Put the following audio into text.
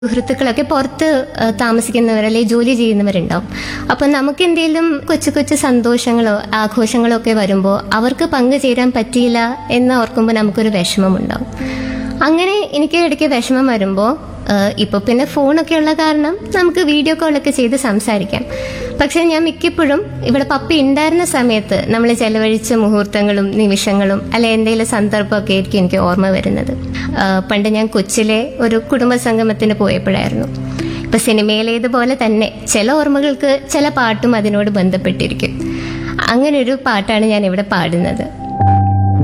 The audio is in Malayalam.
സുഹൃത്തുക്കളൊക്കെ പുറത്ത് ആ, താമസിക്കുന്നവർ അല്ലെങ്കിൽ ജോലി ചെയ്യുന്നവരുണ്ടാവും അപ്പം നമുക്ക് എന്തെങ്കിലും കൊച്ചു കൊച്ചു സന്തോഷങ്ങളോ ആഘോഷങ്ങളോ ഒക്കെ വരുമ്പോൾ അവർക്ക് പങ്കുചേരാൻ പറ്റിയില്ല എന്ന് ഓർക്കുമ്പോൾ നമുക്കൊരു വിഷമമുണ്ടാവും അങ്ങനെ എനിക്ക് ഇടയ്ക്ക് വിഷമം വരുമ്പോൾ ഇപ്പോൾ പിന്നെ ഫോണൊക്കെ ഉള്ള കാരണം നമുക്ക് വീഡിയോ കോളൊക്കെ ചെയ്ത് സംസാരിക്കാം പക്ഷെ ഞാൻ മിക്കപ്പോഴും ഇവിടെ പപ്പി ഉണ്ടായിരുന്ന സമയത്ത് നമ്മൾ ചെലവഴിച്ച മുഹൂർത്തങ്ങളും നിമിഷങ്ങളും അല്ലെ എന്തെങ്കിലും സന്ദർഭമൊക്കെ ആയിരിക്കും എനിക്ക് ഓർമ്മ വരുന്നത് ആ, പണ്ട് ഞാൻ കൊച്ചിലെ ഒരു കുടുംബ സംഗമത്തിന് പോയപ്പോഴായിരുന്നു ഇപ്പൊ സിനിമയിലേതുപോലെ തന്നെ ചില ഓർമ്മകൾക്ക് ചില പാട്ടും അതിനോട് ബന്ധപ്പെട്ടിരിക്കും അങ്ങനെ ഒരു പാട്ടാണ് ഞാൻ ഇവിടെ പാടുന്നത്